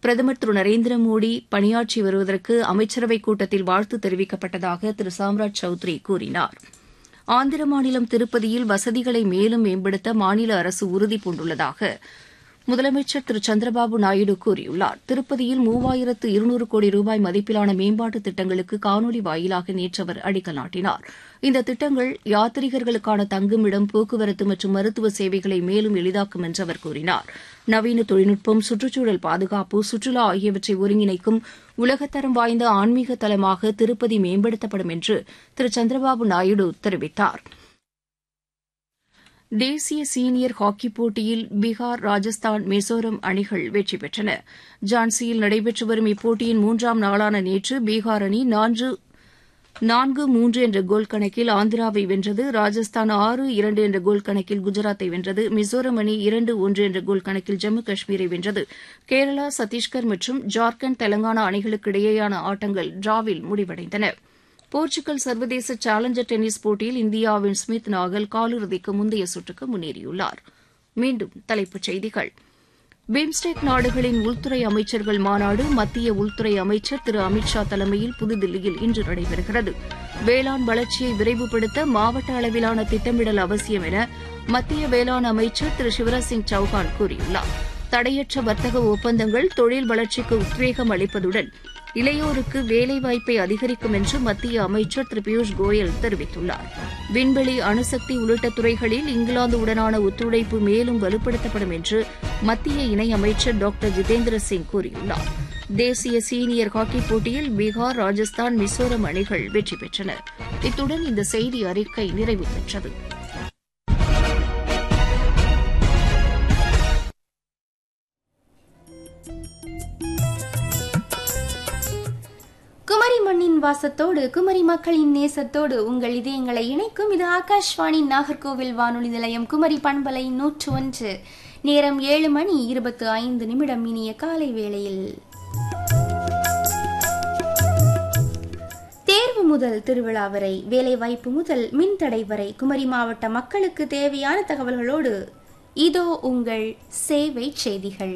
பிரதமர் திரு நரேந்திர மோடி பணியாற்றி வருவதற்கு அமைச்சரவைக் கூட்டத்தில் வாழ்த்து தெரிவிக்கப்பட்டதாக திரு சாம்ராஜ் சௌத்ரி கூறினார் ஆந்திர மாநிலம் திருப்பதியில் வசதிகளை மேலும் மேம்படுத்த மாநில அரசு உறுதிபூண்டுள்ளதாக முதலமைச்சர் திரு சந்திரபாபு நாயுடு கூறியுள்ளார் திருப்பதியில் மூவாயிரத்து இருநூறு கோடி ரூபாய் மதிப்பிலான மேம்பாட்டு திட்டங்களுக்கு காணொலி வாயிலாக நேற்று அவர் அடிக்கல் நாட்டினார் இந்த திட்டங்கள் யாத்ரீகர்களுக்கான தங்குமிடம் போக்குவரத்து மற்றும் மருத்துவ சேவைகளை மேலும் எளிதாக்கும் என்று அவர் கூறினார் நவீன தொழில்நுட்பம் சுற்றுச்சூழல் பாதுகாப்பு சுற்றுலா ஆகியவற்றை ஒருங்கிணைக்கும் உலகத்தரம் வாய்ந்த ஆன்மீக தலமாக திருப்பதி மேம்படுத்தப்படும் என்று திரு சந்திரபாபு நாயுடு தெரிவித்தாா் தேசிய சீனியர் ஹாக்கி போட்டியில் பீகார் ராஜஸ்தான் மிசோரம் அணிகள் வெற்றி பெற்றன ஜான்சியில் நடைபெற்று வரும் இப்போட்டியின் மூன்றாம் நாளான நேற்று பீகார் அணி நான்கு மூன்று என்ற கோல் கணக்கில் ஆந்திராவை வென்றது ராஜஸ்தான் ஆறு இரண்டு என்ற கோல் கணக்கில் குஜராத்தை வென்றது மிசோரம் அணி இரண்டு ஒன்று என்ற கோல் கணக்கில் ஜம்மு காஷ்மீரை வென்றது கேரளா சத்தீஸ்கர் மற்றும் ஜார்க்கண்ட் தெலங்கானா அணிகளுக்கு இடையேயான ஆட்டங்கள் டிராவில் முடிவடைந்தன போர்ச்சுகல் சர்வதேச சேலஞ்சர் டென்னிஸ் போட்டியில் இந்தியாவின் ஸ்மித் நாகல் காலிறுதிக்கு முந்தைய சுற்றுக்கு முன்னேறியுள்ளார் மீண்டும் தலைப்புச் செய்திகள் பிம்ஸ்டெக் நாடுகளின் உள்துறை அமைச்சர்கள் மாநாடு மத்திய உள்துறை அமைச்சர் திரு அமித் ஷா தலைமையில் புதுதில்லியில் இன்று நடைபெறுகிறது வேளாண் வளர்ச்சியை விரைவுபடுத்த மாவட்ட அளவிலான திட்டமிடல் அவசியம் என மத்திய வேளாண் அமைச்சர் திரு சிவராஜ் சிங் சௌஹான் கூறியுள்ளார் தடையற்ற வர்த்தக ஒப்பந்தங்கள் தொழில் வளர்ச்சிக்கு உத்வேகம் அளிப்பதுடன் இளையோருக்கு வேலைவாய்ப்பை அதிகரிக்கும் என்று மத்திய அமைச்சர் திரு பியூஷ் கோயல் தெரிவித்துள்ளார் விண்வெளி அணுசக்தி உள்ளிட்ட துறைகளில் இங்கிலாந்து உடனான ஒத்துழைப்பு மேலும் வலுப்படுத்தப்படும் என்று மத்திய இணையமைச்சர் டாக்டர் ஜிதேந்திர சிங் கூறியுள்ளார் தேசிய சீனியர் ஹாக்கி போட்டியில் பீகார் ராஜஸ்தான் மிசோரம் அணிகள் வெற்றி பெற்றன இத்துடன் இந்த செய்தி அறிக்கை நிறைவு பெற்றது குமரி மண்ணின் வாசத்தோடு குமரி மக்களின் நேசத்தோடு உங்கள் இதயங்களை இணைக்கும் இது ஆகாஷ்வாணி நாகர்கோவில் வானொலி நிலையம் குமரி பண்பலை நூற்று ஒன்று நேரம் ஏழு மணி இருபத்து ஐந்து நிமிடம் இனிய காலை வேளையில் தேர்வு முதல் திருவிழா வரை வேலைவாய்ப்பு முதல் மின்தடை வரை குமரி மாவட்ட மக்களுக்கு தேவையான தகவல்களோடு இதோ உங்கள் சேவை செய்திகள்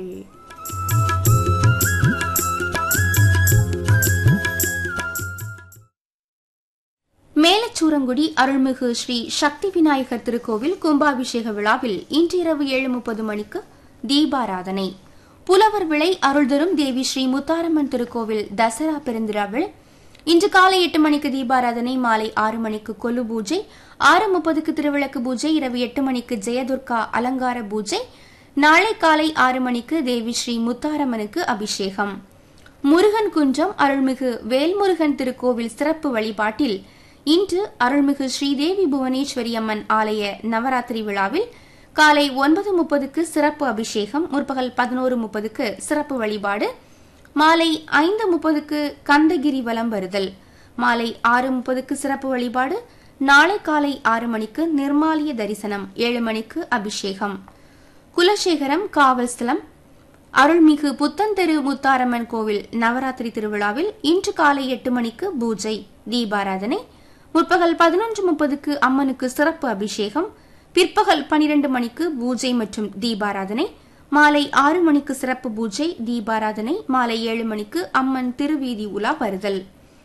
மேலச்சூரங்குடி அருள்மிகு ஸ்ரீ சக்தி விநாயகர் திருக்கோவில் கும்பாபிஷேக விழாவில் இன்றிரவு ஏழு முப்பது மணிக்கு தீபாராதனை புலவர் விளை அருள் தரும் தேவி ஸ்ரீ முத்தாரம்மன் திருக்கோவில் தசரா பெருந்திராவில் இன்று காலை எட்டு மணிக்கு தீபாராதனை மாலை ஆறு மணிக்கு கொலு பூஜை ஆறு முப்பதுக்கு திருவிளக்கு பூஜை இரவு எட்டு மணிக்கு ஜெயதுர்கா அலங்கார பூஜை நாளை காலை ஆறு மணிக்கு தேவி ஸ்ரீ முத்தாரம்மனுக்கு அபிஷேகம் முருகன் குன்றம் அருள்மிகு வேல்முருகன் திருக்கோவில் சிறப்பு வழிபாட்டில் இன்று அருள்மிகு ஸ்ரீதேவி புவனேஸ்வரி அம்மன் ஆலய நவராத்திரி விழாவில் காலை ஒன்பது முப்பதுக்கு சிறப்பு அபிஷேகம் முற்பகல் பதினோரு முப்பதுக்கு சிறப்பு வழிபாடு மாலை ஐந்து முப்பதுக்கு கந்தகிரி வலம் வருதல் மாலை ஆறு முப்பதுக்கு சிறப்பு வழிபாடு நாளை காலை ஆறு மணிக்கு நிர்மாலிய தரிசனம் ஏழு மணிக்கு அபிஷேகம் குலசேகரம் காவல் ஸ்தலம் அருள்மிகு புத்தந்தெரு முத்தாரம்மன் கோவில் நவராத்திரி திருவிழாவில் இன்று காலை எட்டு மணிக்கு பூஜை தீபாராதனை முற்பகல் பதினொன்று முப்பதுக்கு அம்மனுக்கு சிறப்பு அபிஷேகம் பிற்பகல் பனிரெண்டு மணிக்கு பூஜை மற்றும் தீபாராதனை மாலை ஆறு மணிக்கு சிறப்பு பூஜை தீபாராதனை மாலை ஏழு மணிக்கு அம்மன் திருவீதி உலா வருதல்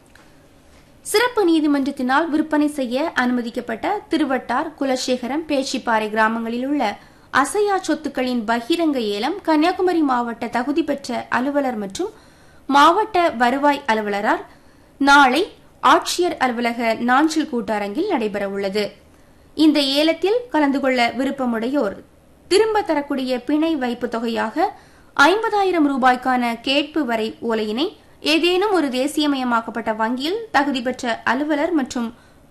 சிறப்பு நீதிமன்றத்தினால் விற்பனை செய்ய அனுமதிக்கப்பட்ட திருவட்டார் குலசேகரம் பேச்சிப்பாறை கிராமங்களில் உள்ள அசையா சொத்துக்களின் பகிரங்க ஏலம் கன்னியாகுமரி மாவட்ட தகுதி பெற்ற அலுவலர் மற்றும் மாவட்ட வருவாய் அலுவலரால் நாளை ஆட்சியர் அலுவலக நாஞ்சில் கூட்டரங்கில் நடைபெறவுள்ளது இந்த ஏலத்தில் கலந்து கொள்ள விருப்பமுடையோர் திரும்ப தரக்கூடிய பிணை வைப்பு தொகையாக ஐம்பதாயிரம் ரூபாய்க்கான கேட்பு வரை ஓலையினை ஏதேனும் ஒரு தேசியமயமாக்கப்பட்ட வங்கியில் தகுதி பெற்ற அலுவலர் மற்றும்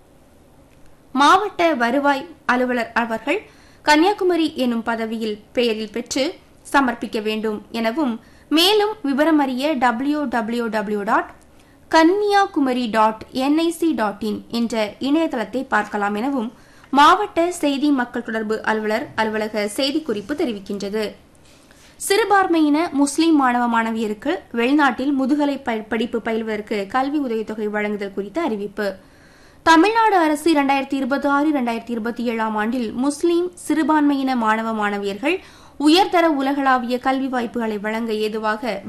மாவட்ட வருவாய் அலுவலர் அவர்கள் கன்னியாகுமரி எனும் பதவியில் பெயரில் பெற்று சமர்ப்பிக்க வேண்டும் எனவும் மேலும் விவரம் அறிய W W W dot Kanniyakumari dot NIC dot in என்ற இணையதளத்தை பார்க்கலாம் எனவும் மாவட்ட செய்தி மக்கள் தொடர்பு அலுவலர் அலுவலக செய்திக்குறிப்பு தெரிவிக்கின்றது சிறுபான்மையின முஸ்லிம் மாணவ மாணவியருக்கு வெளிநாட்டில் முதுகலை படிப்பு பயில்வதற்கு கல்வி உதவித்தொகை வழங்குதல் குறித்த அறிவிப்பு தமிழ்நாடு அரசு இரண்டாயிரத்தி இருபத்தி ஆறு இரண்டாயிரத்தி இருபத்தி ஏழாம் ஆண்டில் முஸ்லிம் சிறுபான்மையின மாணவ மாணவியர்கள் உயர்தர உலகளாவிய கல்வி வாய்ப்புகளை வழங்க ஏதுவாக